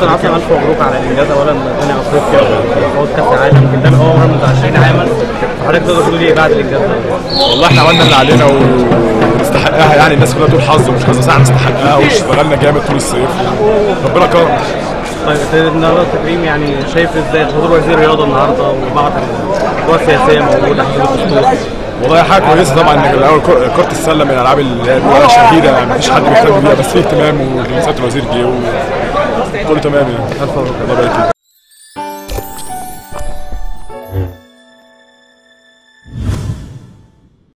كابتن عاصم الف مبروك على الانجاز اولا ثاني افريقيا وفوز كاس العالم يمكن ده هو مره من 20 عاما حضرتك تقدر تقول ايه بعد الانجاز ده؟ والله احنا عملنا اللي علينا ونستحقها يعني الناس كلها تقول حظ ومش حظ ساعه نستحقها واشتغلنا جامد طول الصيف ربنا كرم طيب النهارده التكريم يعني شايف ازاي حضور وزير الرياضه النهارده وبعض القوى السياسيه موجوده حضور الدستور والله حاجه كويسه طبعا ان الاول كر- كره السله من الالعاب اللي هي بيقولوا شهيده يعني مفيش حد بيهتم بيها بس في اهتمام وسياده الوزير جه وكله تمام يعني الف مبروك الله يبارك فيك